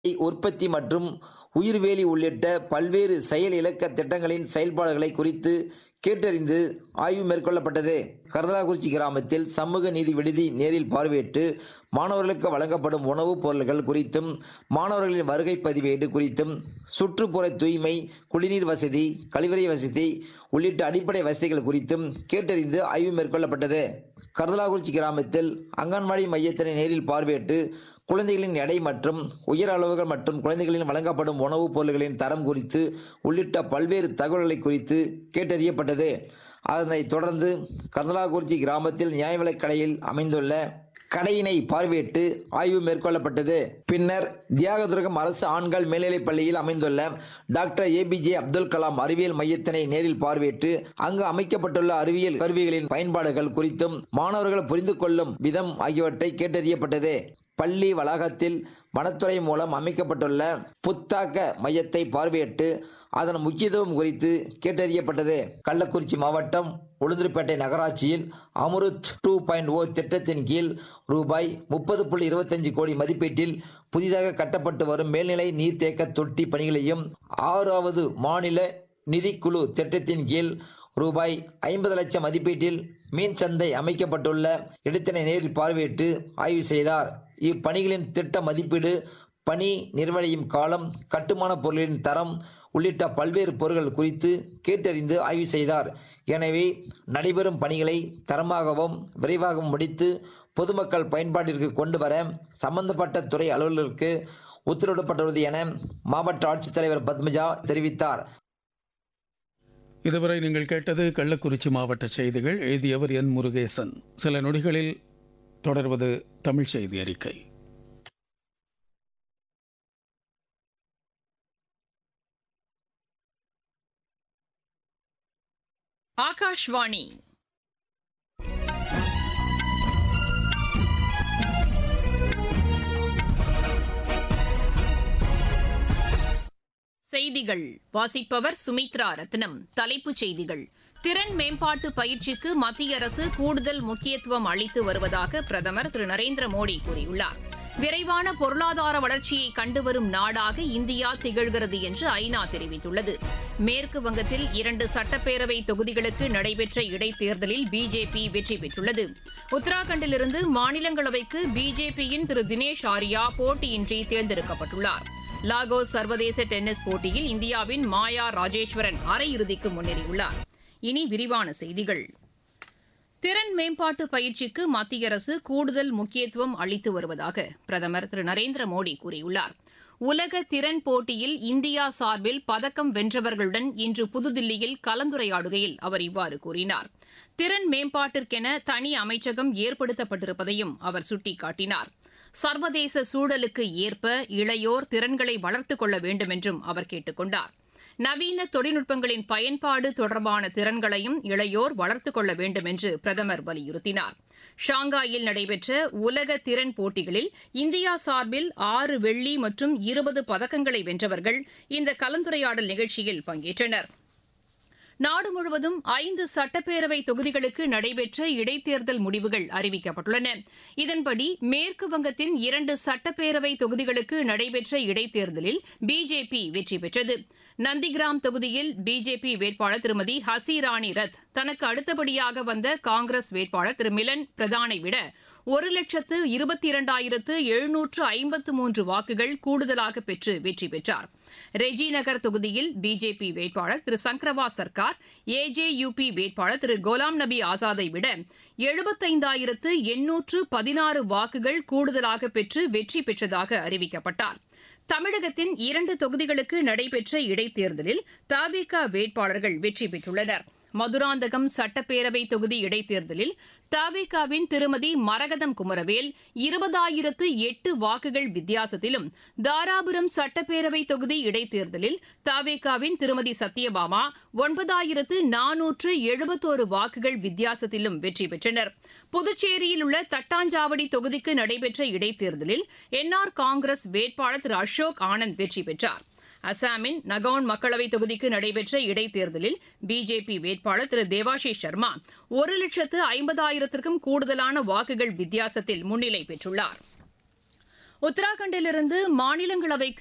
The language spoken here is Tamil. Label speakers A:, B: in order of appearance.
A: உற்பத்தி மற்றும் உயிர்வேலி உள்ளிட்ட பல்வேறு செயல் இலக்க திட்டங்களின் செயல்பாடுகளை குறித்து கேட்டறிந்து ஆய்வு மேற்கொள்ளப்பட்டது கரதலாக்குறிச்சி கிராமத்தில் சமூக நீதி விடுதி நேரில் பார்வையிட்டு மாணவர்களுக்கு வழங்கப்படும் உணவுப் பொருட்கள் குறித்தும் மாணவர்களின் வருகை பதிவேடு குறித்தும் சுற்றுப்புற தூய்மை குடிநீர் வசதி கழிவறை வசதி உள்ளிட்ட அடிப்படை வசதிகள் குறித்தும் கேட்டறிந்து ஆய்வு மேற்கொள்ளப்பட்டது கரதலாக்குறிச்சி கிராமத்தில் அங்கன்வாடி மையத்தினை நேரில் பார்வையிட்டு குழந்தைகளின் எடை மற்றும் உயர் அளவுகள் மற்றும் குழந்தைகளின் வழங்கப்படும் உணவுப் பொருட்களின் தரம் குறித்து உள்ளிட்ட பல்வேறு தகவல்களை குறித்து கேட்டறியப்பட்டது அதனைத் தொடர்ந்து கர்தலாக்குறிச்சி கிராமத்தில் நியாய விலைக் கடையில் அமைந்துள்ள கடையினை பார்வையிட்டு ஆய்வு மேற்கொள்ளப்பட்டது பின்னர் தியாகதுர்கம் அரசு ஆண்கள் மேல்நிலைப் பள்ளியில் அமைந்துள்ள டாக்டர் ஏபிஜே அப்துல் கலாம் அறிவியல் மையத்தினை நேரில் பார்வையிட்டு அங்கு அமைக்கப்பட்டுள்ள அறிவியல் கருவிகளின் பயன்பாடுகள் குறித்தும் மாணவர்கள் புரிந்து கொள்ளும் விதம் ஆகியவற்றை கேட்டறியப்பட்டது பள்ளி வளாகத்தில் வனத்துறை மூலம் அமைக்கப்பட்டுள்ள புத்தாக்க மையத்தை பார்வையிட்டு அதன் முக்கியத்துவம் குறித்து கேட்டறியப்பட்டது கள்ளக்குறிச்சி மாவட்டம் உளுந்தூர்பேட்டை நகராட்சியில் அம்ருத் டூ பாயிண்ட் ஓ திட்டத்தின் கீழ் ரூபாய் முப்பது புள்ளி இருபத்தஞ்சு கோடி மதிப்பீட்டில் புதிதாக கட்டப்பட்டு வரும் மேல்நிலை நீர்த்தேக்க தொட்டி பணிகளையும் ஆறாவது மாநில நிதிக்குழு திட்டத்தின் கீழ் ரூபாய் ஐம்பது லட்சம் மதிப்பீட்டில் மீன் சந்தை அமைக்கப்பட்டுள்ள இடத்தினை நேரில் பார்வையிட்டு ஆய்வு செய்தார் இப்பணிகளின் திட்ட மதிப்பீடு பணி நிறைவடையும் காலம் கட்டுமான பொருளின் தரம் உள்ளிட்ட பல்வேறு பொருட்கள் குறித்து கேட்டறிந்து ஆய்வு செய்தார் எனவே நடைபெறும் பணிகளை தரமாகவும் விரைவாகவும் முடித்து பொதுமக்கள் பயன்பாட்டிற்கு கொண்டு வர சம்பந்தப்பட்ட துறை அலுவலருக்கு உத்தரவிடப்பட்டுள்ளது என மாவட்ட ஆட்சித்தலைவர் பத்மஜா தெரிவித்தார்
B: இதுவரை நீங்கள் கேட்டது கள்ளக்குறிச்சி மாவட்ட செய்திகள் எழுதியவர் என் முருகேசன் சில நொடிகளில் தொடர்வது தமிழ் செய்தி அறிக்கை
C: ஆகாஷ்வாணி செய்திகள் வாசிப்பவர் சுமித்ரா ரத்னம் தலைப்புச் செய்திகள் திறன் மேம்பாட்டு பயிற்சிக்கு மத்திய அரசு கூடுதல் முக்கியத்துவம் அளித்து வருவதாக பிரதமர் திரு நரேந்திர மோடி கூறியுள்ளார் விரைவான பொருளாதார வளர்ச்சியை கண்டுவரும் நாடாக இந்தியா திகழ்கிறது என்று ஐநா தெரிவித்துள்ளது மேற்கு வங்கத்தில் இரண்டு சட்டப்பேரவை தொகுதிகளுக்கு நடைபெற்ற இடைத்தேர்தலில் பிஜேபி வெற்றி பெற்றுள்ளது உத்தராகண்டிலிருந்து மாநிலங்களவைக்கு பிஜேபியின் திரு தினேஷ் ஆரியா போட்டியின்றி தேர்ந்தெடுக்கப்பட்டுள்ளார் லாகோஸ் சர்வதேச டென்னிஸ் போட்டியில் இந்தியாவின் மாயா ராஜேஸ்வரன் அரையிறுதிக்கு முன்னேறியுள்ளார் இனி விரிவான செய்திகள் திறன் மேம்பாட்டு பயிற்சிக்கு மத்திய அரசு கூடுதல் முக்கியத்துவம் அளித்து வருவதாக பிரதமர் திரு நரேந்திர மோடி கூறியுள்ளார் உலக திறன் போட்டியில் இந்தியா சார்பில் பதக்கம் வென்றவர்களுடன் இன்று புதுதில்லியில் கலந்துரையாடுகையில் அவர் இவ்வாறு கூறினார் திறன் மேம்பாட்டிற்கென தனி அமைச்சகம் ஏற்படுத்தப்பட்டிருப்பதையும் அவர் சுட்டிக்காட்டினார் சர்வதேச சூழலுக்கு ஏற்ப இளையோர் திறன்களை வளர்த்துக் கொள்ள வேண்டும் என்றும் அவர் கேட்டுக் கொண்டார் நவீன தொழில்நுட்பங்களின் பயன்பாடு தொடர்பான திறன்களையும் இளையோர் வளர்த்துக் கொள்ள வேண்டும் என்று பிரதமர் வலியுறுத்தினார் ஷாங்காயில் நடைபெற்ற உலக திறன் போட்டிகளில் இந்தியா சார்பில் ஆறு வெள்ளி மற்றும் இருபது பதக்கங்களை வென்றவர்கள் இந்த கலந்துரையாடல் நிகழ்ச்சியில் பங்கேற்றனா் நாடு முழுவதும் ஐந்து சட்டப்பேரவை தொகுதிகளுக்கு நடைபெற்ற இடைத்தேர்தல் முடிவுகள் அறிவிக்கப்பட்டுள்ளன இதன்படி மேற்கு வங்கத்தின் இரண்டு சட்டப்பேரவை தொகுதிகளுக்கு நடைபெற்ற இடைத்தேர்தலில் பிஜேபி வெற்றி பெற்றது நந்திகிராம் தொகுதியில் பிஜேபி வேட்பாளர் திருமதி ஹசிராணி ரத் தனக்கு அடுத்தபடியாக வந்த காங்கிரஸ் வேட்பாளர் திரு மிலன் பிரதானை விட ஒரு லட்சத்து இருபத்தி இரண்டாயிரத்து எழுநூற்று ஐம்பத்து மூன்று வாக்குகள் கூடுதலாக பெற்று வெற்றி பெற்றார் ரெஜி நகர் தொகுதியில் பிஜேபி வேட்பாளர் திரு சங்கரவா சர்க்கார் ஏஜேயுபி வேட்பாளர் திரு கோலாம் நபி ஆசாதை விட எழுபத்தைந்தாயிரத்து எண்ணூற்று பதினாறு வாக்குகள் கூடுதலாக பெற்று வெற்றி பெற்றதாக அறிவிக்கப்பட்டார் தமிழகத்தின் இரண்டு தொகுதிகளுக்கு நடைபெற்ற இடைத்தேர்தலில் தபிக வேட்பாளர்கள் வெற்றி பெற்றுள்ளனர் மதுராந்தகம் சட்டப்பேரவை தொகுதி இடைத்தேர்தலில் தவிகாவின் திருமதி மரகதம் குமரவேல் இருபதாயிரத்து எட்டு வாக்குகள் வித்தியாசத்திலும் தாராபுரம் சட்டப்பேரவை தொகுதி இடைத்தேர்தலில் தவிகாவின் திருமதி சத்யபாமா ஒன்பதாயிரத்து நானூற்று எழுபத்தோரு வாக்குகள் வித்தியாசத்திலும் வெற்றி பெற்றனர் புதுச்சேரியில் உள்ள தட்டாஞ்சாவடி தொகுதிக்கு நடைபெற்ற இடைத்தேர்தலில் என்ஆர் காங்கிரஸ் வேட்பாளர் திரு அசோக் ஆனந்த் வெற்றி பெற்றார் அசாமின் நகவுன் மக்களவைத் தொகுதிக்கு நடைபெற்ற இடைத்தேர்தலில் பிஜேபி வேட்பாளர் திரு தேவாஷிஷ் சர்மா ஒரு லட்சத்து ஐம்பதாயிரத்திற்கும் கூடுதலான வாக்குகள் வித்தியாசத்தில் முன்னிலை பெற்றுள்ளார் உத்தராகண்டிலிருந்து மாநிலங்களவைக்கு